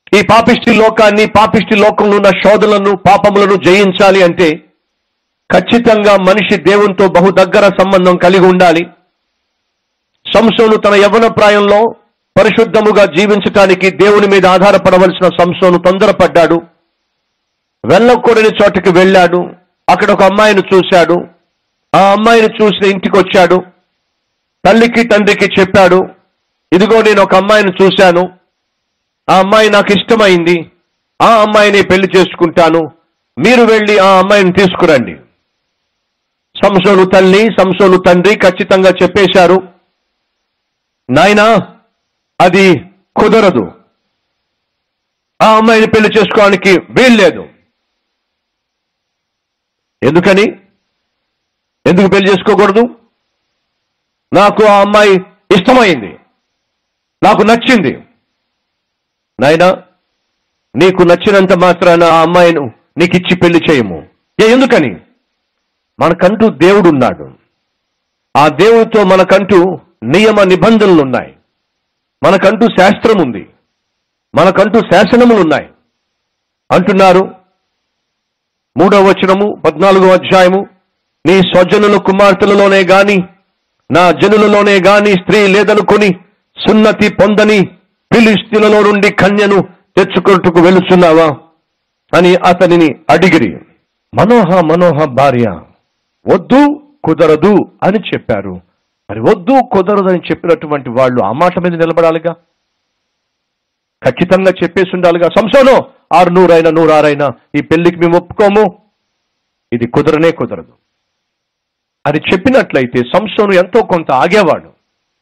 ఈ పాపిష్టి లోకాన్ని పాపిష్టి లోకంలో ఉన్న శోధనలను పాపములను జయించాలి అంటే ఖచ్చితంగా మనిషి దేవునితో బహు దగ్గర సంబంధం కలిగి ఉండాలి సంసోను తన యవ్వన ప్రాయంలో పరిశుద్ధముగా జీవించటానికి దేవుని మీద ఆధారపడవలసిన సంసోను తొందరపడ్డాడు వెళ్ళకూడని చోటకి వెళ్ళాడు అక్కడ ఒక అమ్మాయిని చూశాడు ఆ అమ్మాయిని చూసి ఇంటికి వచ్చాడు తల్లికి తండ్రికి చెప్పాడు ఇదిగో నేను ఒక అమ్మాయిని చూశాను ఆ అమ్మాయి నాకు ఇష్టమైంది ఆ అమ్మాయిని పెళ్లి చేసుకుంటాను మీరు వెళ్ళి ఆ అమ్మాయిని తీసుకురండి సంసోను తల్లి సంసోను తండ్రి ఖచ్చితంగా చెప్పేశారు నాయనా అది కుదరదు ఆ అమ్మాయిని పెళ్లి చేసుకోవడానికి వీల్లేదు ఎందుకని ఎందుకు పెళ్లి చేసుకోకూడదు నాకు ఆ అమ్మాయి ఇష్టమైంది నాకు నచ్చింది నాయనా నీకు నచ్చినంత మాత్రాన ఆ అమ్మాయిను నీకు ఇచ్చి పెళ్లి చేయము ఏ ఎందుకని మనకంటూ దేవుడు ఉన్నాడు ఆ దేవుడితో మనకంటూ నియమ నిబంధనలు ఉన్నాయి మనకంటూ శాస్త్రం ఉంది మనకంటూ శాసనములు ఉన్నాయి అంటున్నారు మూడవ వచనము పద్నాలుగో అధ్యాయము నీ స్వజనుల కుమార్తెలలోనే గాని నా జనులలోనే గాని స్త్రీ లేదనుకొని సున్నతి పొందని ఫిలిస్తీన్లలో నుండి కన్యను తెచ్చుకొట్టుకు వెలుచున్నావా అని అతనిని అడిగిరి మనోహ మనోహ భార్య వద్దు కుదరదు అని చెప్పారు మరి వద్దు కుదరదు అని చెప్పినటువంటి వాళ్ళు ఆ మాట మీద నిలబడాలిగా ఖచ్చితంగా చెప్పేసి ఉండాలిగా సంసోను ఆరు నూరైనా నూరారైనా ఈ పెళ్లికి మేము ఒప్పుకోము ఇది కుదరనే కుదరదు అని చెప్పినట్లయితే సంసోను ఎంతో కొంత ఆగేవాడు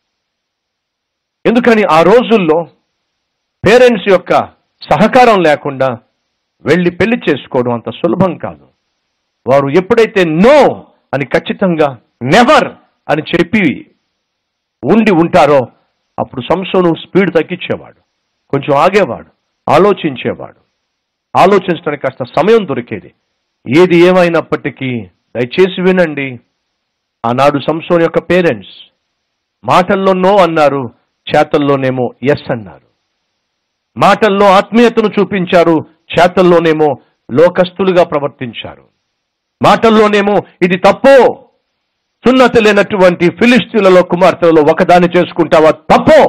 ఎందుకని ఆ రోజుల్లో పేరెంట్స్ యొక్క సహకారం లేకుండా వెళ్ళి పెళ్లి చేసుకోవడం అంత సులభం కాదు వారు ఎప్పుడైతే నో అని ఖచ్చితంగా నెవర్ అని చెప్పి ఉండి ఉంటారో అప్పుడు సంసోను స్పీడ్ తగ్గించేవాడు కొంచెం ఆగేవాడు ఆలోచించేవాడు ఆలోచించడానికి కాస్త సమయం దొరికేది ఏది ఏమైనప్పటికీ దయచేసి వినండి ఆనాడు సంసోన్ యొక్క పేరెంట్స్ మాటల్లో నో అన్నారు చేతల్లోనేమో ఎస్ అన్నారు మాటల్లో ఆత్మీయతను చూపించారు చేతల్లోనేమో లోకస్తులుగా ప్రవర్తించారు మాటల్లోనేమో ఇది తప్పో సున్నతి లేనటువంటి ఫిలిస్తీన్లలో కుమార్తెలలో ఒకదాన్ని చేసుకుంటావా తప్పో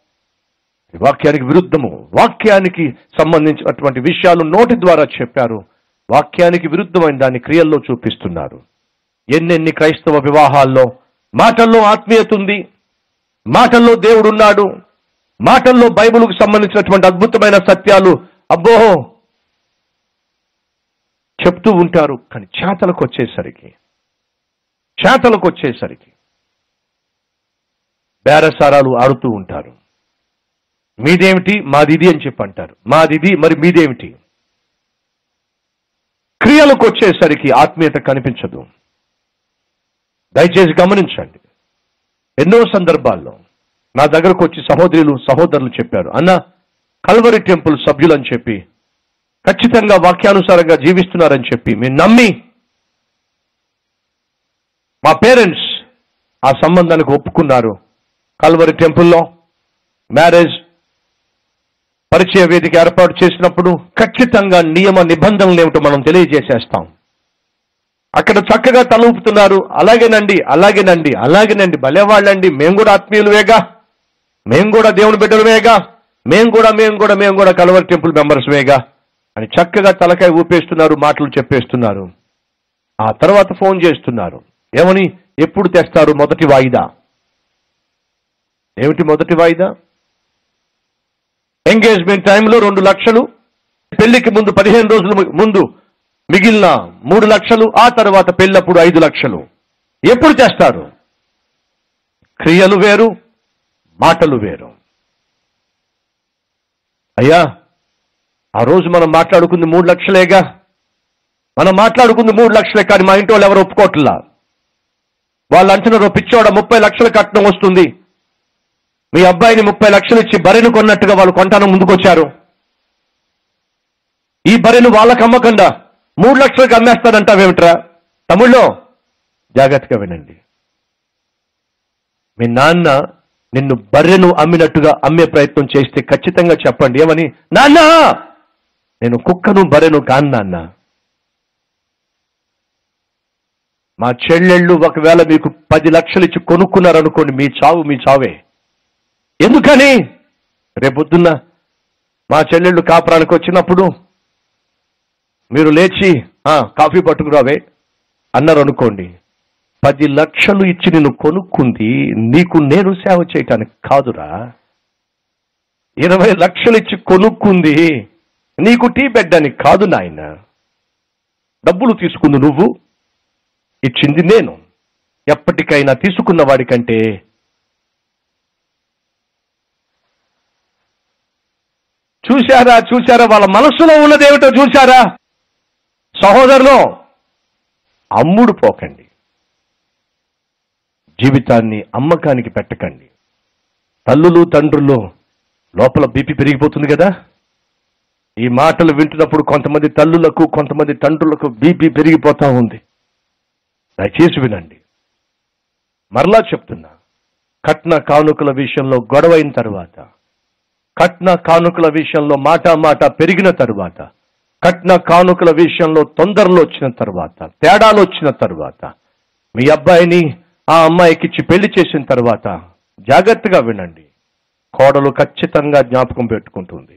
ఈ వాక్యానికి విరుద్ధము వాక్యానికి సంబంధించినటువంటి విషయాలు నోటి ద్వారా చెప్పారు వాక్యానికి విరుద్ధమైన దాన్ని క్రియల్లో చూపిస్తున్నారు ఎన్నెన్ని క్రైస్తవ వివాహాల్లో మాటల్లో ఆత్మీయత ఉంది మాటల్లో దేవుడు ఉన్నాడు మాటల్లో బైబిల్కు సంబంధించినటువంటి అద్భుతమైన సత్యాలు అబ్బో చెప్తూ ఉంటారు కానీ చేతలకు వచ్చేసరికి చేతలకు వచ్చేసరికి బేరసారాలు ఆడుతూ ఉంటారు మీదేమిటి మాది ఇది అని చెప్పి అంటారు మాది ఇది మరి మీదేమిటి క్రియలకు వచ్చేసరికి ఆత్మీయత కనిపించదు దయచేసి గమనించండి ఎన్నో సందర్భాల్లో నా దగ్గరకు వచ్చి సహోదరులు సహోదరులు చెప్పారు అన్న కల్వరి టెంపుల్ సభ్యులు అని చెప్పి ఖచ్చితంగా వాక్యానుసారంగా జీవిస్తున్నారని చెప్పి మేము నమ్మి మా పేరెంట్స్ ఆ సంబంధానికి ఒప్పుకున్నారు కల్వరి టెంపుల్లో మ్యారేజ్ పరిచయ వేదిక ఏర్పాటు చేసినప్పుడు ఖచ్చితంగా నియమ నిబంధనలు ఏమిటో మనం తెలియజేసేస్తాం అక్కడ చక్కగా తలూపుతున్నారు అలాగేనండి అలాగేనండి అలాగేనండి భలేవాళ్ళండి మేము కూడా ఆత్మీయులువేగా మేము కూడా దేవుని బిడ్డలమేగా మేము కూడా మేము కూడా మేము కూడా కలవరి టెంపుల్ మెంబర్స్వేగా అని చక్కగా తలకాయ ఊపేస్తున్నారు మాటలు చెప్పేస్తున్నారు ఆ తర్వాత ఫోన్ చేస్తున్నారు ఏమని ఎప్పుడు తెస్తారు మొదటి వాయిదా ఏమిటి మొదటి వాయిదా ఎంగేజ్మెంట్ టైంలో రెండు లక్షలు పెళ్లికి ముందు పదిహేను రోజుల ము- ముందు మిగిలిన మూడు లక్షలు ఆ తర్వాత పెళ్ళప్పుడు ఐదు లక్షలు ఎప్పుడు చేస్తారు క్రియలు వేరు మాటలు వేరు అయ్యా ఆ రోజు మనం మాట్లాడుకుంది మూడు లక్షలేగా మనం మాట్లాడుకుంది మూడు లక్షలే కానీ మా ఇంటి వాళ్ళు ఎవరు ఒప్పుకోవట్లా వాళ్ళు అంచనా పిచ్చోడ ముప్పై లక్షల కట్నం వస్తుంది మీ అబ్బాయిని ముప్పై లక్షలు ఇచ్చి బరిని కొన్నట్టుగా వాళ్ళు కొంటాను ముందుకొచ్చారు ఈ బరిని వాళ్ళకి అమ్మకుండా మూడు లక్షలకు అమ్మేస్తానంటావేమిట్రా తమ్ముళ్ళు జాగ్రత్తగా వినండి మీ నాన్న నిన్ను బర్రెను అమ్మినట్టుగా అమ్మే ప్రయత్నం చేస్తే ఖచ్చితంగా చెప్పండి ఏమని నాన్న నేను కుక్కను బర్రెను కాను నాన్న మా చెల్లెళ్ళు ఒకవేళ మీకు పది లక్షలు ఇచ్చి కొనుక్కున్నారనుకోండి మీ చావు మీ చావే ఎందుకని రేపొద్దున్న మా చెల్లెళ్ళు కాపురానికి వచ్చినప్పుడు మీరు లేచి "ఆ, కాఫీ పట్టుకురావే అన్నారు అనుకోండి పది లక్షలు ఇచ్చి నేను కొనుక్కుంది నీకు నేను సేవ చేయటానికి కాదురా ఇరవై లక్షలు ఇచ్చి కొనుక్కుంది నీకు టీ పెట్టడానికి కాదు నాయన డబ్బులు తీసుకుంది నువ్వు ఇచ్చింది నేను ఎప్పటికైనా తీసుకున్న వాడికంటే చూశారా చూశారా వాళ్ళ మనస్సులో ఉన్నదేమిటో చూశారా సహోదరులు అమ్ముడు పోకండి జీవితాన్ని అమ్మకానికి పెట్టకండి తల్లులు తండ్రులు లోపల బీపీ పెరిగిపోతుంది కదా ఈ మాటలు వింటున్నప్పుడు కొంతమంది తల్లులకు కొంతమంది తండ్రులకు బీపీ పెరిగిపోతా ఉంది దయచేసి వినండి మరలా చెప్తున్నా కట్న కానుకల విషయంలో గొడవైన తర్వాత కట్న కానుకల విషయంలో మాట మాట పెరిగిన తరువాత కట్న కానుకల విషయంలో తొందరలు వచ్చిన తర్వాత తేడాలు వచ్చిన తర్వాత మీ అబ్బాయిని ఆ అమ్మాయికి ఇచ్చి పెళ్లి చేసిన తర్వాత జాగ్రత్తగా వినండి కోడలు ఖచ్చితంగా జ్ఞాపకం పెట్టుకుంటుంది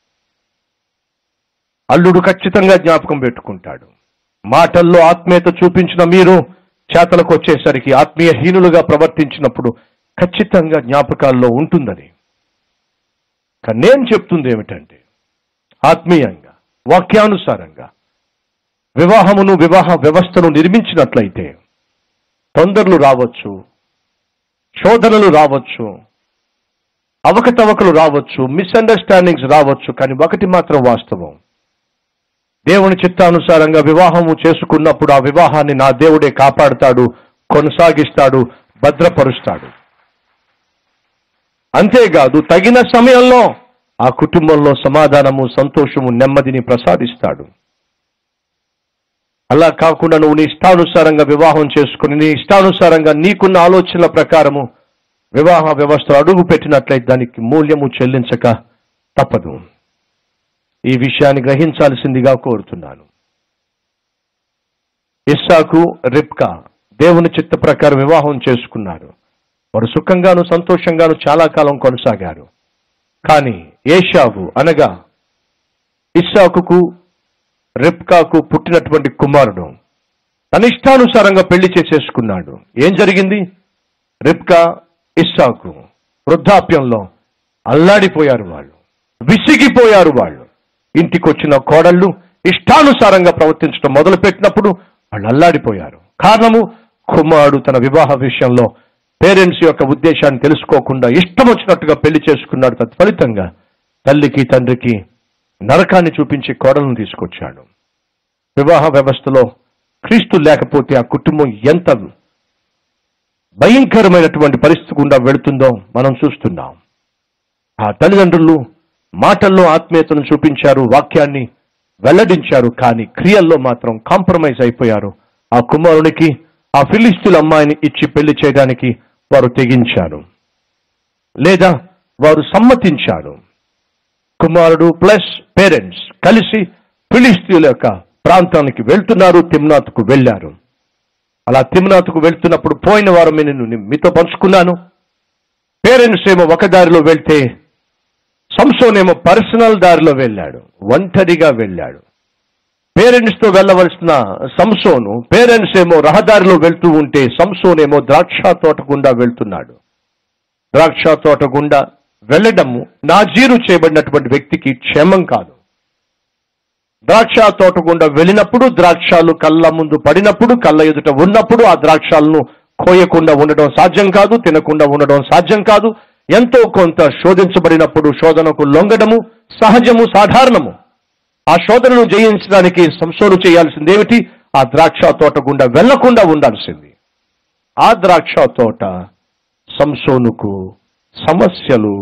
అల్లుడు ఖచ్చితంగా జ్ఞాపకం పెట్టుకుంటాడు మాటల్లో ఆత్మీయత చూపించిన మీరు చేతలకు వచ్చేసరికి ఆత్మీయ హీనులుగా ప్రవర్తించినప్పుడు ఖచ్చితంగా జ్ఞాపకాల్లో ఉంటుందని కానీ నేను చెప్తుంది ఏమిటంటే ఆత్మీయంగా వాక్యానుసారంగా వివాహమును వివాహ వ్యవస్థను నిర్మించినట్లయితే తొందరలు రావచ్చు శోధనలు రావచ్చు అవకతవకలు రావచ్చు మిస్అండర్స్టాండింగ్స్ రావచ్చు కానీ ఒకటి మాత్రం వాస్తవం దేవుని చిత్తానుసారంగా వివాహము చేసుకున్నప్పుడు ఆ వివాహాన్ని నా దేవుడే కాపాడుతాడు కొనసాగిస్తాడు భద్రపరుస్తాడు అంతేకాదు తగిన సమయంలో ఆ కుటుంబంలో సమాధానము సంతోషము నెమ్మదిని ప్రసాదిస్తాడు అలా కాకుండా నువ్వు నీ ఇష్టానుసారంగా వివాహం చేసుకుని నీ ఇష్టానుసారంగా నీకున్న ఆలోచనల ప్రకారము వివాహ వ్యవస్థ అడుగు పెట్టినట్లయితే దానికి మూల్యము చెల్లించక తప్పదు ఈ విషయాన్ని గ్రహించాల్సిందిగా కోరుతున్నాను ఇస్సాకు రిప్కా దేవుని చిత్త ప్రకారం వివాహం చేసుకున్నారు వారు సుఖంగాను సంతోషంగాను చాలా కాలం కొనసాగారు కానీ ఏషావు అనగా ఇస్సాకుకు రిప్కాకు పుట్టినటువంటి కుమారుడు తన ఇష్టానుసారంగా పెళ్లి చేసేసుకున్నాడు ఏం జరిగింది రిప్కా ఇస్సాకు వృద్ధాప్యంలో అల్లాడిపోయారు వాళ్ళు విసిగిపోయారు వాళ్ళు ఇంటికి వచ్చిన కోడళ్ళు ఇష్టానుసారంగా ప్రవర్తించడం మొదలుపెట్టినప్పుడు వాళ్ళు అల్లాడిపోయారు కారణము కుమారుడు తన వివాహ విషయంలో పేరెంట్స్ యొక్క ఉద్దేశాన్ని తెలుసుకోకుండా ఇష్టం వచ్చినట్టుగా పెళ్లి చేసుకున్నాడు తత్ఫలితంగా తల్లికి తండ్రికి నరకాన్ని చూపించి కోడలను తీసుకొచ్చాడు వివాహ వ్యవస్థలో క్రీస్తు లేకపోతే ఆ కుటుంబం ఎంత భయంకరమైనటువంటి పరిస్థితి గుండా వెళుతుందో మనం చూస్తున్నాం ఆ తల్లిదండ్రులు మాటల్లో ఆత్మీయతను చూపించారు వాక్యాన్ని వెల్లడించారు కానీ క్రియల్లో మాత్రం కాంప్రమైజ్ అయిపోయారు ఆ కుమారునికి ఆ ఫిలిస్తీన్ అమ్మాయిని ఇచ్చి పెళ్లి చేయడానికి వారు తెగించారు లేదా వారు సమ్మతించారు కుమారుడు ప్లస్ పేరెంట్స్ కలిసి ఫిలిస్తీన్ల యొక్క ప్రాంతానికి వెళ్తున్నారు తిమ్నాథ్కు వెళ్ళారు అలా తిమ్నాథ్కు వెళ్తున్నప్పుడు పోయిన వారం నేను మీతో పంచుకున్నాను పేరెంట్స్ ఏమో ఒక దారిలో వెళ్తే సంసోనేమో పర్సనల్ దారిలో వెళ్ళాడు ఒంటరిగా వెళ్ళాడు పేరెంట్స్ తో వెళ్ళవలసిన సంసోను పేరెంట్స్ ఏమో రహదారిలో వెళ్తూ ఉంటే సంసోన్ ఏమో ద్రాక్ష తోట గుండా వెళ్తున్నాడు ద్రాక్ష తోట గుండా వెళ్ళడము నాజీరు చేయబడినటువంటి వ్యక్తికి క్షేమం కాదు ద్రాక్ష తోట గుండా వెళ్ళినప్పుడు ద్రాక్షాలు కళ్ళ ముందు పడినప్పుడు కళ్ళ ఎదుట ఉన్నప్పుడు ఆ ద్రాక్షాలను కోయకుండా ఉండడం సాధ్యం కాదు తినకుండా ఉండడం సాధ్యం కాదు ఎంతో కొంత శోధించబడినప్పుడు శోధనకు లొంగడము సహజము సాధారణము ఆ శోధనను జయించడానికి సంశోధన చేయాల్సిందేమిటి ఆ ద్రాక్ష తోట గుండా వెళ్లకుండా ఉండాల్సింది ఆ ద్రాక్ష తోట సంసోనుకు సమస్యలు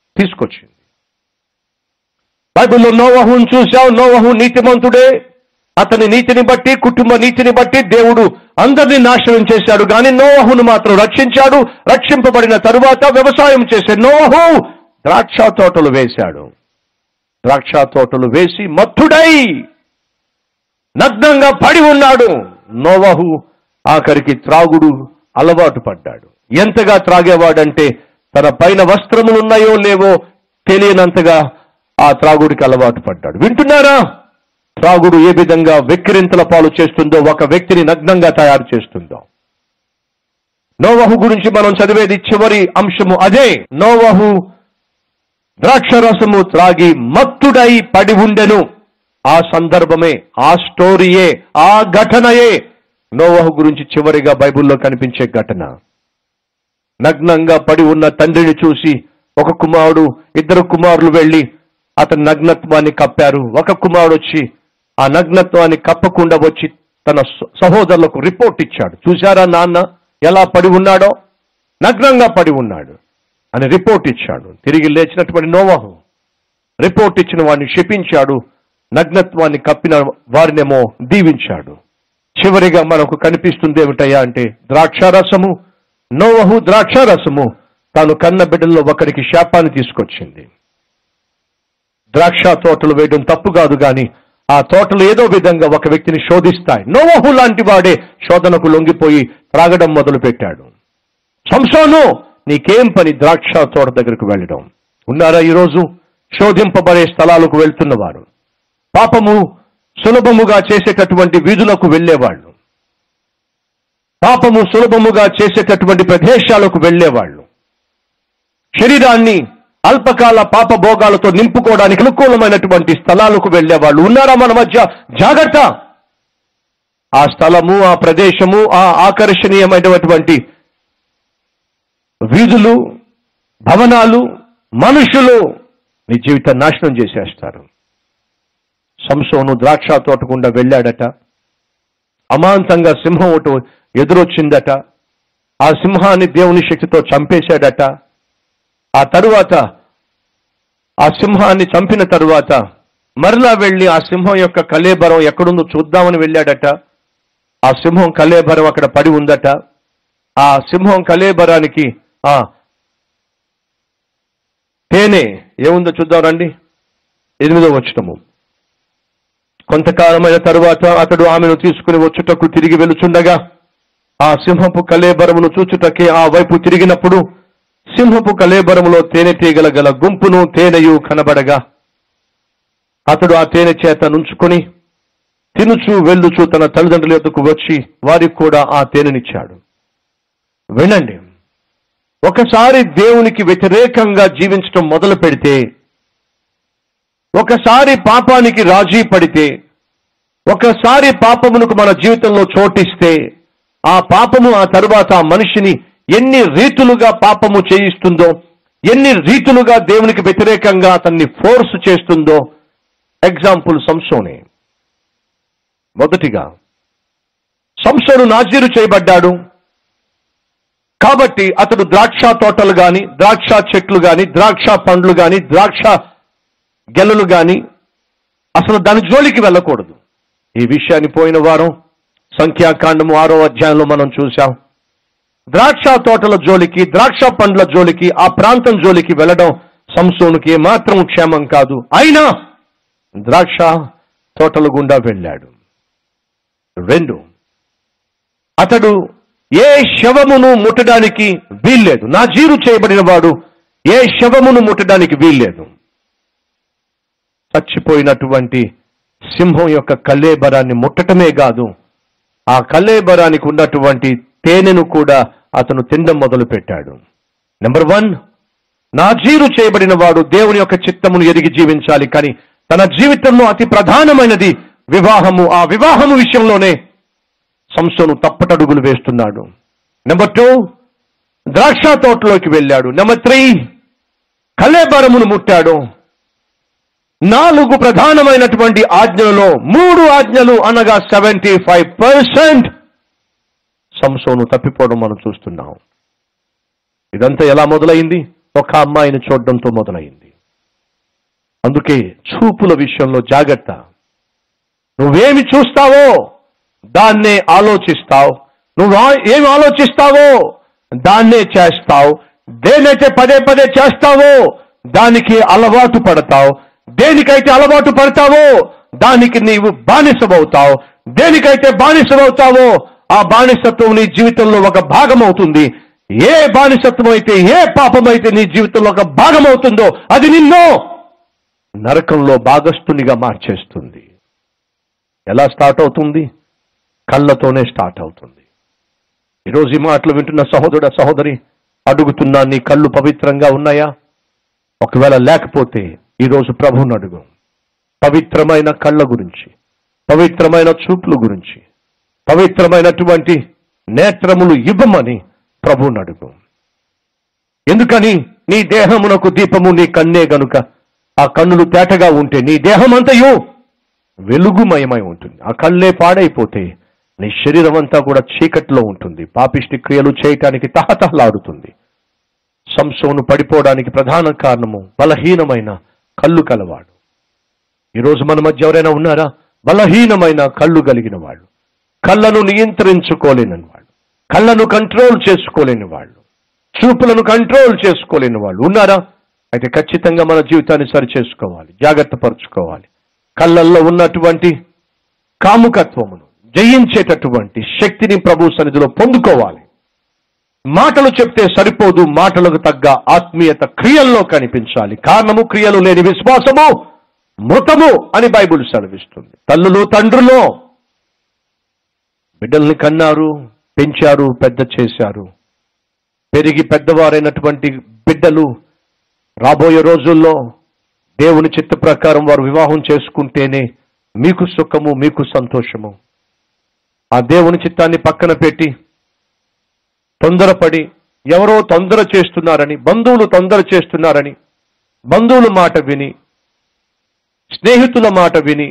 తీసుకొచ్చింది బైబిల్లో నోవహుని చూశావు నోవహు నీతిమంతుడే అతని నీతిని బట్టి కుటుంబ నీతిని బట్టి దేవుడు అందరినీ నాశనం చేశాడు కానీ నోవహును మాత్రం రక్షించాడు రక్షింపబడిన తరువాత వ్యవసాయం చేసే నోవహు ద్రాక్ష తోటలు వేశాడు ద్రాక్ష తోటలు వేసి మత్తుడై నగ్నంగా పడి ఉన్నాడు నోవహు ఆఖరికి త్రాగుడు అలవాటు పడ్డాడు ఎంతగా త్రాగేవాడంటే తన పైన వస్త్రములున్నాయో లేవో తెలియనంతగా ఆ త్రాగుడికి అలవాటు పడ్డాడు వింటున్నారా త్రాగుడు ఏ విధంగా వెక్కిరింతల పాలు చేస్తుందో ఒక వ్యక్తిని నగ్నంగా తయారు చేస్తుందో నోవహు గురించి మనం చదివేది చివరి అంశము అదే నోవహు ద్రాక్షరసము త్రాగి మత్తుడై పడి ఉండెను ఆ సందర్భమే ఆ స్టోరీయే ఆ ఘటనయే నోవహు గురించి చివరిగా బైబిల్లో కనిపించే ఘటన నగ్నంగా పడి ఉన్న తండ్రిని చూసి ఒక కుమారుడు ఇద్దరు కుమారులు వెళ్లి అతని నగ్నత్వాన్ని కప్పారు ఒక కుమారుడు వచ్చి ఆ నగ్నత్వాన్ని కప్పకుండా వచ్చి తన స- సహోదరులకు రిపోర్ట్ ఇచ్చాడు చూశారా నాన్న ఎలా పడి ఉన్నాడో నగ్నంగా పడి ఉన్నాడు అని రిపోర్ట్ ఇచ్చాడు తిరిగి లేచినటువంటి నోవాహు రిపోర్ట్ ఇచ్చిన వాడిని శపించాడు నగ్నత్వాన్ని కప్పిన వారినేమో దీవించాడు చివరిగా మనకు కనిపిస్తుంది ఏమిటయ్యా అంటే ద్రాక్షారసము నోవహు ద్రాక్షారసము తాను కన్న బిడ్డల్లో ఒకరికి శాపాన్ని తీసుకొచ్చింది ద్రాక్ష తోటలు వేయడం తప్పు కాదు గాని ఆ తోటలు ఏదో విధంగా ఒక వ్యక్తిని శోధిస్తాయి నోవహు లాంటి వాడే శోధనకు లొంగిపోయి త్రాగడం మొదలు పెట్టాడు సంసోను నీకేం పని ద్రాక్ష తోట దగ్గరకు వెళ్ళడం ఉన్నారా ఈరోజు శోధింపబడే స్థలాలకు వెళ్తున్నవారు పాపము సులభముగా చేసేటటువంటి వీధులకు వెళ్ళేవాళ్ళు పాపము సులభముగా చేసేటటువంటి ప్రదేశాలకు వెళ్ళేవాళ్ళు శరీరాన్ని అల్పకాల పాప భోగాలతో నింపుకోవడానికి అనుకూలమైనటువంటి స్థలాలకు వెళ్ళేవాళ్ళు ఉన్నారా మన మధ్య జాగ్రత్త ఆ స్థలము ఆ ప్రదేశము ఆ ఆకర్షణీయమైనటువంటి వీధులు భవనాలు మనుషులు నీ జీవితం నాశనం చేసేస్తారు సంసోను ద్రాక్ష తోటకుండా వెళ్ళాడట అమాంతంగా సింహం ఒకటి ఎదురొచ్చిందట ఆ సింహాన్ని దేవుని శక్తితో చంపేశాడట ఆ తరువాత ఆ సింహాన్ని చంపిన తరువాత మరలా వెళ్ళి ఆ సింహం యొక్క కలేబరం ఎక్కడుందో చూద్దామని వెళ్ళాడట ఆ సింహం కలేబరం అక్కడ పడి ఉందట ఆ సింహం కలేబరానికి ఆ తేనె ఏముందో చూద్దాం రండి ఎనిమిదో వచ్చటము కొంతకాలమైన తరువాత అతడు ఆమెను తీసుకుని వచ్చుటకు తిరిగి వెలుచుండగా ఆ సింహపు కలేబరమును చూచుటకే ఆ వైపు తిరిగినప్పుడు సింహపు కలేబరములో తేనెటీగల గల గుంపును తేనెయు కనబడగా అతడు ఆ తేనె చేత నుంచుకొని తినుచు వెళ్ళుచు తన తల్లిదండ్రుల యొద్దకు వచ్చి వారికి కూడా ఆ తేనెనిచ్చాడు వినండి ఒకసారి దేవునికి వ్యతిరేకంగా జీవించడం మొదలు పెడితే ఒకసారి పాపానికి రాజీ పడితే ఒకసారి పాపమునకు మన జీవితంలో చోటిస్తే ఆ పాపము ఆ తరువాత ఆ మనిషిని ఎన్ని రీతులుగా పాపము చేయిస్తుందో ఎన్ని రీతులుగా దేవునికి వ్యతిరేకంగా అతన్ని ఫోర్స్ చేస్తుందో ఎగ్జాంపుల్ సంసోనే మొదటిగా సంసోను నాజీరు చేయబడ్డాడు కాబట్టి అతడు ద్రాక్ష తోటలు గాని ద్రాక్ష చెట్లు గాని ద్రాక్ష పండ్లు గాని ద్రాక్ష గెలలు గాని అసలు దాని జోలికి వెళ్ళకూడదు ఈ విషయాన్ని పోయిన వారం సంఖ్యాకాండము ఆరో అధ్యాయంలో మనం చూశాం ద్రాక్ష తోటల జోలికి ద్రాక్ష పండ్ల జోలికి ఆ ప్రాంతం జోలికి వెళ్ళడం సంసోనుకి మాత్రం క్షేమం కాదు అయినా ద్రాక్ష తోటల గుండా వెళ్ళాడు రెండు అతడు ఏ శవమును ముట్టడానికి వీల్లేదు నా జీరు చేయబడిన వాడు ఏ శవమును ముట్టడానికి వీల్లేదు చచ్చిపోయినటువంటి సింహం యొక్క కల్లేబరాన్ని ముట్టటమే కాదు ఆ కల్లేబరానికి ఉన్నటువంటి తేనెను కూడా అతను తినడం మొదలు పెట్టాడు నెంబర్ వన్ నా జీరు చేయబడిన వాడు దేవుని యొక్క చిత్తమును ఎరిగి జీవించాలి కానీ తన జీవితంలో అతి ప్రధానమైనది వివాహము ఆ వివాహము విషయంలోనే సంస్థను తప్పటడుగులు వేస్తున్నాడు నెంబర్ టూ ద్రాక్ష తోటలోకి వెళ్ళాడు నెంబర్ త్రీ కలేబరమును ముట్టాడు నాలుగు ప్రధానమైనటువంటి ఆజ్ఞలలో మూడు ఆజ్ఞలు అనగా సెవెంటీ ఫైవ్ పర్సెంట్ సంసోను తప్పిపోవడం మనం చూస్తున్నాం ఇదంతా ఎలా మొదలైంది ఒక అమ్మాయిని చూడడంతో మొదలైంది అందుకే చూపుల విషయంలో జాగ్రత్త నువ్వేమి చూస్తావో దాన్నే ఆలోచిస్తావు నువ్వు ఆ- ఏమి ఆలోచిస్తావో దాన్నే చేస్తావు దేనైతే పదే పదే చేస్తావో దానికి అలవాటు పడతావు దేనికైతే అలవాటు పడతావో దానికి నీవు బానిసమవుతావు దేనికైతే బానిసమవుతావో ఆ బానిసత్వం నీ జీవితంలో ఒక భాగం అవుతుంది ఏ బానిసత్వం అయితే ఏ పాపం అయితే నీ జీవితంలో ఒక భాగం అవుతుందో అది నిన్ను నరకంలో భాగస్థునిగా మార్చేస్తుంది ఎలా స్టార్ట్ అవుతుంది కళ్ళతోనే స్టార్ట్ అవుతుంది ఈరోజు ఈ మాటలు వింటున్న సహోదరుడ సహోదరి అడుగుతున్నా నీ కళ్ళు పవిత్రంగా ఉన్నాయా ఒకవేళ లేకపోతే ఈరోజు ప్రభువుని అడుగు పవిత్రమైన కళ్ళ గురించి పవిత్రమైన చూపుల గురించి పవిత్రమైనటువంటి నేత్రములు ఇవ్వమని ప్రభువుని అడుగు ఎందుకని నీ దేహమునకు దీపము నీ కన్నే గనుక ఆ కన్నులు తేటగా ఉంటే నీ దేహం అంతయు వెలుగుమయమై ఉంటుంది ఆ కళ్ళే పాడైపోతే నీ శరీరం అంతా కూడా చీకట్లో ఉంటుంది పాపిష్టి క్రియలు చేయటానికి తహతహలాడుతుంది సంసోను పడిపోవడానికి ప్రధాన కారణము బలహీనమైన కళ్ళు కలవాడు ఈరోజు మన మధ్య ఎవరైనా ఉన్నారా బలహీనమైన కళ్ళు కలిగిన వాళ్ళు కళ్ళను నియంత్రించుకోలేని వాళ్ళు కళ్ళను కంట్రోల్ చేసుకోలేని వాళ్ళు చూపులను కంట్రోల్ చేసుకోలేని వాళ్ళు ఉన్నారా అయితే ఖచ్చితంగా మన జీవితాన్ని సరి చేసుకోవాలి జాగ్రత్త పరుచుకోవాలి కళ్ళల్లో ఉన్నటువంటి కాముకత్వమును జయించేటటువంటి శక్తిని ప్రభు సన్నిధిలో పొందుకోవాలి మాటలు చెప్తే సరిపోదు మాటలకు తగ్గ ఆత్మీయత క్రియల్లో కనిపించాలి కారణము క్రియలు లేని విశ్వాసము మృతము అని బైబిల్ సెలవిస్తుంది తల్లులు తండ్రులు బిడ్డల్ని కన్నారు పెంచారు పెద్ద చేశారు పెరిగి పెద్దవారైనటువంటి బిడ్డలు రాబోయే రోజుల్లో దేవుని చిత్త ప్రకారం వారు వివాహం చేసుకుంటేనే మీకు సుఖము మీకు సంతోషము ఆ దేవుని చిత్తాన్ని పక్కన పెట్టి తొందరపడి ఎవరో తొందర చేస్తున్నారని బంధువులు తొందర చేస్తున్నారని బంధువుల మాట విని స్నేహితుల మాట విని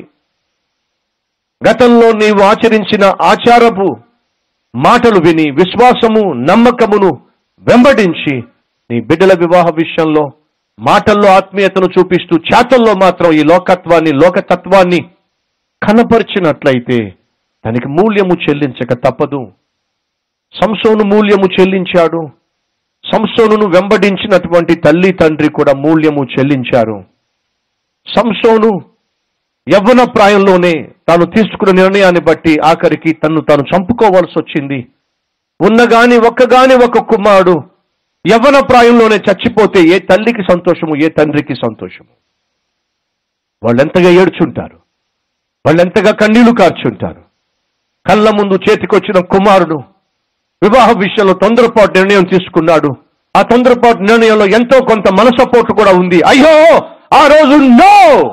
గతంలో నీవు ఆచరించిన ఆచారపు మాటలు విని విశ్వాసము నమ్మకమును వెంబడించి నీ బిడ్డల వివాహ విషయంలో మాటల్లో ఆత్మీయతను చూపిస్తూ చేతల్లో మాత్రం ఈ లోకత్వాన్ని లోకతత్వాన్ని కనపరిచినట్లయితే దానికి మూల్యము చెల్లించక తప్పదు సంసోను మూల్యము చెల్లించాడు సంసోనును వెంబడించినటువంటి తల్లి తండ్రి కూడా మూల్యము చెల్లించారు సంసోను యవ్వన ప్రాయంలోనే తాను తీసుకున్న నిర్ణయాన్ని బట్టి ఆఖరికి తన్ను తాను చంపుకోవాల్సి వచ్చింది ఉన్నగాని ఒక్కగాని ఒక కుమారుడు యవ్వన ప్రాయంలోనే చచ్చిపోతే ఏ తల్లికి సంతోషము ఏ తండ్రికి సంతోషము వాళ్ళెంతగా ఏడ్చుంటారు వాళ్ళెంతగా కన్నీళ్లు కార్చుంటారు కళ్ళ ముందు చేతికొచ్చిన కుమారుడు వివాహ విషయంలో తొందరపాటు నిర్ణయం తీసుకున్నాడు ఆ తొందరపాటు నిర్ణయంలో ఎంతో కొంత మనసపోటు కూడా ఉంది అయ్యో ఆ రోజు నో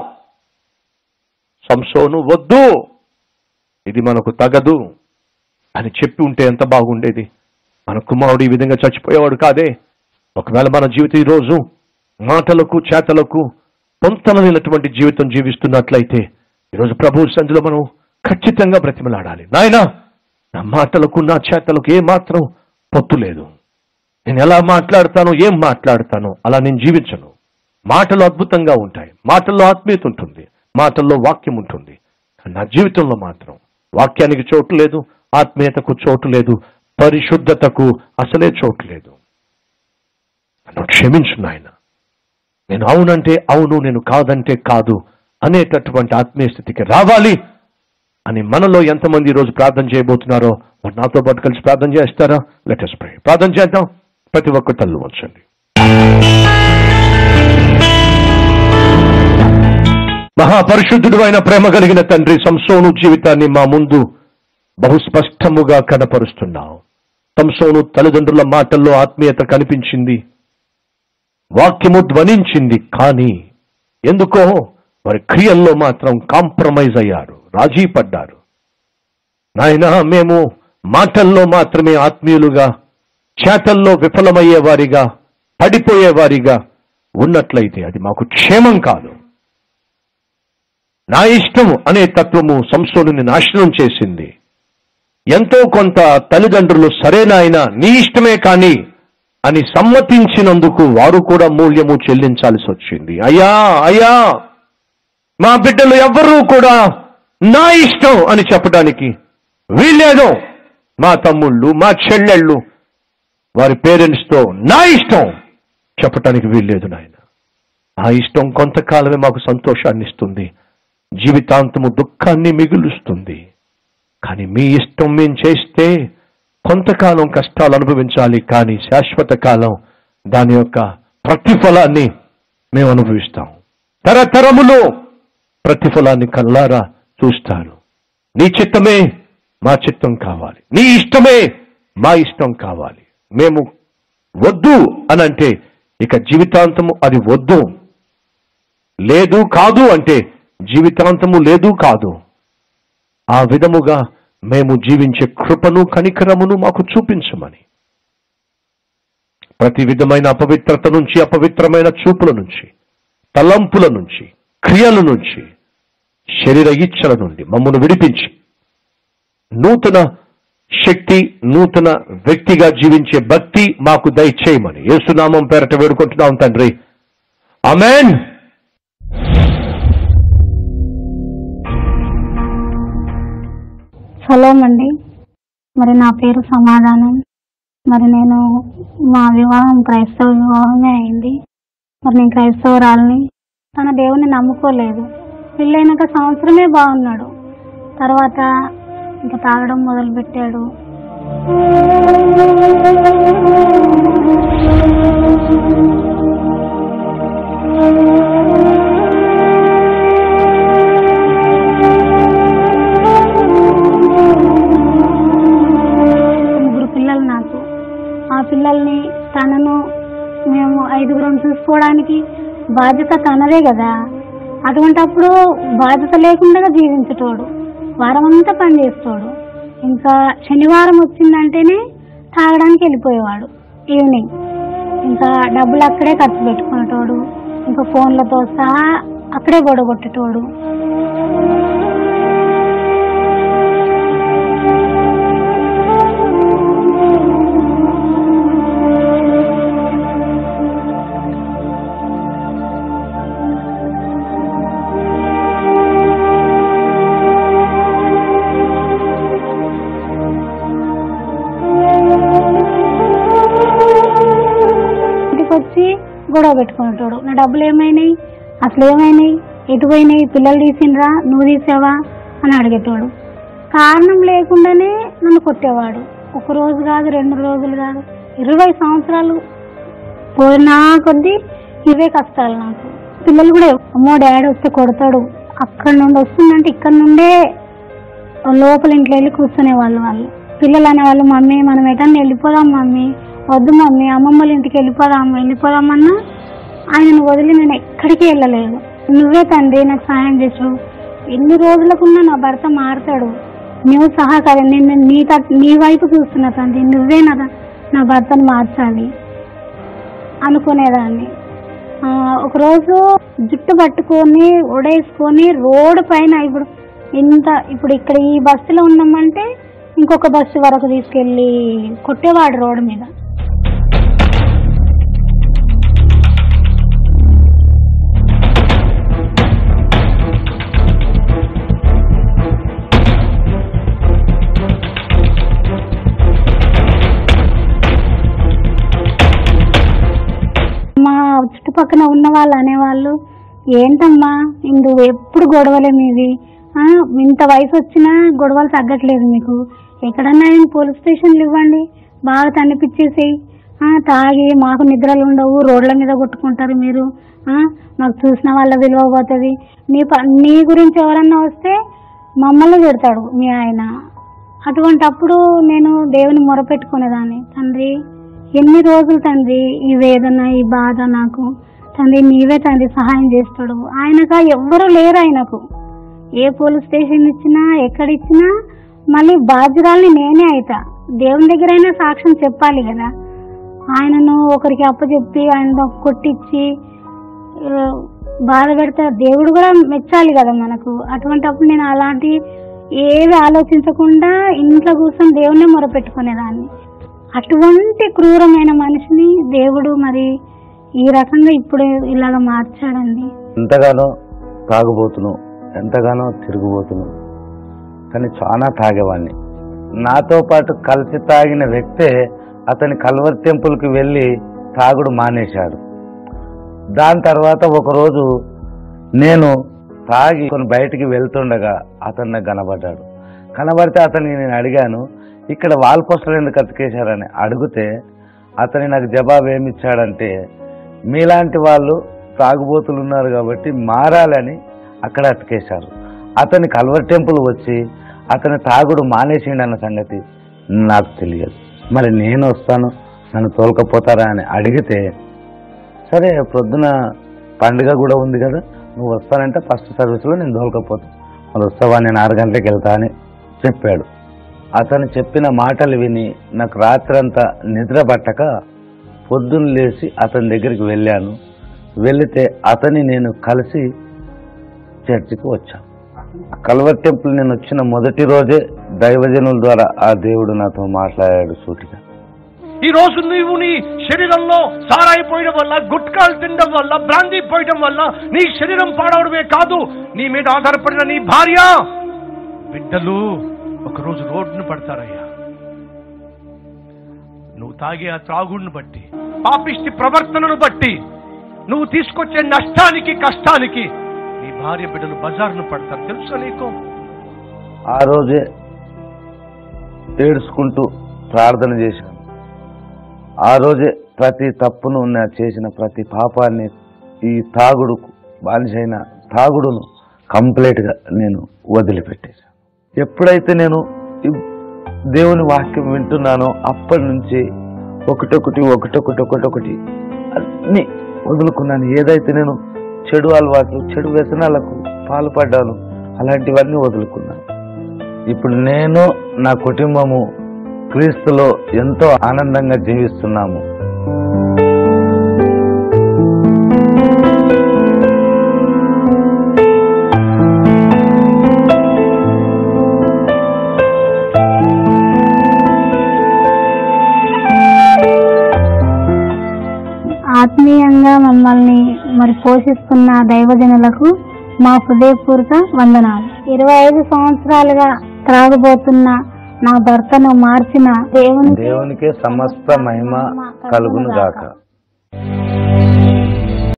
సంసోను వద్దు ఇది మనకు తగదు అని చెప్పి ఉంటే ఎంత బాగుండేది మన కుమారుడు ఈ విధంగా చచ్చిపోయేవాడు కాదే ఒకవేళ మన జీవితం ఈ రోజు మాటలకు చేతలకు పొంతనమైనటువంటి జీవితం జీవిస్తున్నట్లయితే ఈరోజు ప్రభు సంధిలో మనం ఖచ్చితంగా బ్రతిమలాడాలి నాయనా నా మాటలకు నా చేతలకు ఏ మాత్రం పొత్తు లేదు నేను ఎలా మాట్లాడతానో ఏం మాట్లాడతానో అలా నేను జీవించను మాటలు అద్భుతంగా ఉంటాయి మాటల్లో ఆత్మీయత ఉంటుంది మాటల్లో వాక్యం ఉంటుంది కానీ నా జీవితంలో మాత్రం వాక్యానికి చోటు లేదు ఆత్మీయతకు చోటు లేదు పరిశుద్ధతకు అసలే చోటు లేదు నన్ను క్షమించు నాయన నేను అవునంటే అవును నేను కాదంటే కాదు అనేటటువంటి ఆత్మీయ స్థితికి రావాలి అని మనలో ఎంతమంది ఈరోజు ప్రార్థన చేయబోతున్నారో వారు నాతో పాటు కలిసి ప్రార్థన చేస్తారా లెటెస్ ప్రే ప్రార్థన చేద్దాం ప్రతి ఒక్క తల్లు వచ్చండి మహాపరిశుద్ధుడు అయిన ప్రేమ కలిగిన తండ్రి సంసోను జీవితాన్ని మా ముందు బహు స్పష్టముగా కనపరుస్తున్నావు సంసోను తల్లిదండ్రుల మాటల్లో ఆత్మీయత కనిపించింది వాక్యము ధ్వనించింది కానీ ఎందుకో వారి క్రియల్లో మాత్రం కాంప్రమైజ్ అయ్యారు రాజీ పడ్డారు నాయన మేము మాటల్లో మాత్రమే ఆత్మీయులుగా చేతల్లో విఫలమయ్యేవారిగా పడిపోయేవారిగా ఉన్నట్లయితే అది మాకు క్షేమం కాదు నా ఇష్టం అనే తత్వము సంసోనుని నాశనం చేసింది ఎంతో కొంత తల్లిదండ్రులు సరేనాయన నీ ఇష్టమే కానీ అని సమ్మతించినందుకు వారు కూడా మూల్యము చెల్లించాల్సి వచ్చింది అయ్యా అయ్యా మా బిడ్డలు ఎవ్వరూ కూడా నా ఇష్టం అని చెప్పడానికి వీల్లేదు మా తమ్ముళ్ళు మా చెల్లెళ్ళు వారి పేరెంట్స్తో నా ఇష్టం చెప్పటానికి వీల్లేదు నాయన ఆ ఇష్టం కొంతకాలమే మాకు సంతోషాన్ని ఇస్తుంది జీవితాంతము దుఃఖాన్ని మిగులుస్తుంది కానీ మీ ఇష్టం మేము చేస్తే కొంతకాలం కష్టాలు అనుభవించాలి కానీ శాశ్వత కాలం దాని యొక్క ప్రతిఫలాన్ని మేము అనుభవిస్తాం తరతరములో ప్రతిఫలాన్ని కల్లారా చూస్తారు నీ చిత్తమే మా చిత్తం కావాలి నీ ఇష్టమే మా ఇష్టం కావాలి మేము వద్దు అని అంటే ఇక జీవితాంతము అది వద్దు లేదు కాదు అంటే జీవితాంతము లేదు కాదు ఆ విధముగా మేము జీవించే కృపను కనికరమును మాకు చూపించమని ప్రతి విధమైన అపవిత్రత నుంచి అపవిత్రమైన చూపుల నుంచి తలంపుల నుంచి క్రియల నుంచి శరీర ఇచ్చల నుండి మమ్మను విడిపించి నూతన శక్తి నూతన వ్యక్తిగా జీవించే భక్తి మాకు దయచేయమని యేసునామం పేరట వేడుకుంటున్నాం తండ్రి అమెన్ సలోం అండి మరి నా పేరు సమాధానం మరి నేను మా వివాహం క్రైస్తవ వివాహమే అయింది మరి నేను క్రైస్తవురాలని తన దేవుని నమ్ముకోలేదు పెళ్ళైనాక సంవత్సరమే బాగున్నాడు తర్వాత ఇంకా తాగడం మొదలు పెట్టాడు ముగ్గురు పిల్లలు నాకు ఆ పిల్లల్ని తనను మేము ఐదుగురం చూసుకోవడానికి బాధ్యత తనదే కదా అటువంటప్పుడు బాధ్యత లేకుండా జీవించేటోడు వారం అంతా పని చేస్తాడు ఇంకా శనివారం వచ్చిందంటేనే తాగడానికి వెళ్ళిపోయేవాడు ఈవినింగ్ ఇంకా డబ్బులు అక్కడే ఖర్చు పెట్టుకునేటోడు ఇంకా ఫోన్లతో సహా అక్కడే గొడగొట్టేటోడు ఇంటికి వచ్చి గొడవ పెట్టుకునేటోడు నా డబ్బులు ఏమైనాయి అసలు ఏమైనాయి ఎటు పోయినాయి పిల్లలు తీసిండ్రా నువ్వు తీసావా అని అడిగేటోడు కారణం లేకుండానే నన్ను కొట్టేవాడు ఒక రోజు కాదు రెండు రోజులు కాదు ఇరవై సంవత్సరాలు పోయినా కొద్దీ ఇవే కష్టాలు నాకు పిల్లలు కూడా అమ్మో డాడీ వస్తే కొడతాడు అక్కడ నుండి వస్తుందంటే ఇక్కడ నుండే లోపల ఇంట్లో వెళ్ళి కూర్చునే వాళ్ళు వాళ్ళు పిల్లలు అనేవాళ్ళు మమ్మీ మనం ఎటన్నా వెళ్ళిపోదాం మమ్మీ వద్దు మమ్మీ అమ్మమ్మల ఇంటికి వెళ్ళిపోదాం వెళ్ళిపోదామన్నా ఆయనను వదిలి నేను ఎక్కడికి వెళ్ళలేదు నువ్వే తండ్రి నాకు సహాయం చేసు ఎన్ని రోజులకున్నా నా భర్త మారుతాడు నువ్వు సహకారం నేను నీ తట్- నీ వైపు చూస్తున్నా తండ్రి నువ్వే నా నా భర్తను మార్చాలి అనుకునేదాన్ని ఆ, ఒకరోజు జుట్టు పట్టుకొని ఉడేసుకొని రోడ్డు పైన ఇప్పుడు ఇంత ఇప్పుడు ఇక్కడ ఈ బస్సులో ఉన్నామంటే ఇంకొక బస్సు వరకు తీసుకెళ్ళి కొట్టేవాడు రోడ్డు మీద మా చుట్టుపక్కన ఉన్న వాళ్ళు అనేవాళ్ళు ఏంటమ్మా ఇందు ఎప్పుడు గొడవలే మీవి ఆ, ఇంత వయసు వచ్చినా గొడవలు తగ్గట్లేదు మీకు ఎక్కడన్నా ఆయన పోలీస్ స్టేషన్లు ఇవ్వండి బాగా తన్నిపిచ్చేసేయి ఆ, తాగి మాకు నిద్రలు ఉండవు రోడ్ల మీద కొట్టుకుంటారు మీరు ఆ, మాకు చూసిన వాళ్ళ విలువ పోతుంది నీ ప నీ గురించి ఎవరన్నా వస్తే మమ్మల్ని పెడతాడు మీ ఆయన అటువంటి అప్పుడు నేను దేవుని మొరపెట్టుకునేదాన్ని తండ్రి ఎన్ని రోజులు తండ్రి ఈ వేదన ఈ బాధ నాకు తండ్రి నీవే తండ్రి సహాయం చేస్తాడు ఆయనగా ఎవ్వరూ లేరు ఆయనకు ఏ పోలీస్ స్టేషన్ ఇచ్చినా ఎక్కడ ఇచ్చినా మళ్ళీ బాధ్యురాల్ని నేనే అయితా దేవుని దగ్గరైనా సాక్ష్యం చెప్పాలి కదా ఆయనను ఒకరికి అప్పచెప్పి ఆయన కొట్టించి ఆ, బాధ పెడితే దేవుడు కూడా మెచ్చాలి కదా మనకు అటువంటప్పుడు నేను అలాంటి ఏవి ఆలోచించకుండా ఇంట్లో కూర్చొని దేవుణ్ణి మొరపెట్టుకునేదాన్ని అటువంటి క్రూరమైన మనిషిని దేవుడు మరి ఈ రకంగా ఇప్పుడు ఇలాగ మార్చాడండి ఎంతగానో తాగుబోతును ఎంతగానో తిరుగుబోతును కానీ చాలా తాగేవాడిని నాతో పాటు కలిసి తాగిన వ్యక్తే అతని కల్వర్ టెంపుల్కి వెళ్ళి తాగుడు మానేశాడు దాని తర్వాత ఒకరోజు నేను తాగి కొన్ని బయటికి వెళ్తుండగా అతను నాకు కనబడ్డాడు కనబడితే అతనికి నేను అడిగాను ఇక్కడ వాల్ పోస్టర్ ఎందుకు అతికేశారని అడిగితే అతని నాకు జవాబు ఏమి ఇచ్చాడంటే మీలాంటి వాళ్ళు తాగుబోతులు ఉన్నారు కాబట్టి మారాలని అక్కడ అతికేశారు అతని కల్వర్ టెంపుల్ వచ్చి అతని తాగుడు మానేసిండన్న సంగతి నాకు తెలియదు మరి నేను వస్తాను నన్ను తోలుకపోతారా అని అడిగితే సరే ప్రొద్దున పండుగ కూడా ఉంది కదా నువ్వు వస్తానంటే ఫస్ట్ సర్వీస్లో నేను తోలుకపోతాను మరి వస్తావా నేను ఆరు గంటలకు వెళ్తా అని చెప్పాడు అతను చెప్పిన మాటలు విని నాకు రాత్రంతా నిద్ర పట్టక పొద్దున్న లేచి అతని దగ్గరికి వెళ్ళాను వెళితే అతని నేను కలిసి చర్చికి వచ్చాను కల్వర్ టెంపుల్ నేను వచ్చిన మొదటి రోజే దైవజనుల ద్వారా ఆ దేవుడు నాతో మాట్లాడాడు సూటిగా ఈ రోజు నీవు నీ శరీరంలో సారాయిపోయడం వల్ల గుట్కాలు తినడం వల్ల బ్రాందీ పోయడం వల్ల నీ శరీరం పాడవడమే కాదు నీ మీద ఆధారపడిన నీ భార్య బిడ్డలు ఒకరోజు రోడ్డును పడతారయ్యా నువ్వు తాగే ఆ త్రాగుడిని బట్టి పాపిష్టి ప్రవర్తనను బట్టి నువ్వు తీసుకొచ్చే నష్టానికి కష్టానికి నీ భార్య బిడ్డలు బజార్ను పడతారు తెలుసా నీకు ఆ రోజే ఏడ్చుకుంటూ ప్రార్థన చేశాను ఆ రోజే ప్రతి తప్పును నా చేసిన ప్రతి పాపాన్ని ఈ తాగుడుకు బానిసైన తాగుడును కంప్లీట్గా నేను వదిలిపెట్టేశాను ఎప్పుడైతే నేను ఈ దేవుని వాక్యం వింటున్నానో అప్పటి నుంచి ఒకటొకటి ఒకటొకటి ఒకటొకటి అన్ని వదులుకున్నాను ఏదైతే నేను చెడు అలవాట్లు చెడు వ్యసనాలకు పాల్పడ్డాను అలాంటివన్నీ వదులుకున్నాను ఇప్పుడు నేను నా కుటుంబము క్రీస్తులో ఎంతో ఆనందంగా జీవిస్తున్నాము ఆత్మీయంగా మమ్మల్ని మరి పోషిస్తున్న దైవజనులకు మా హృదయపూర్వక వందనాలు ఇరవై ఐదు సంవత్సరాలుగా త్రాగబోతున్న నా భర్తను మార్చిన దేవుని దేవునికే సమస్త మహిమ కలుగును గాక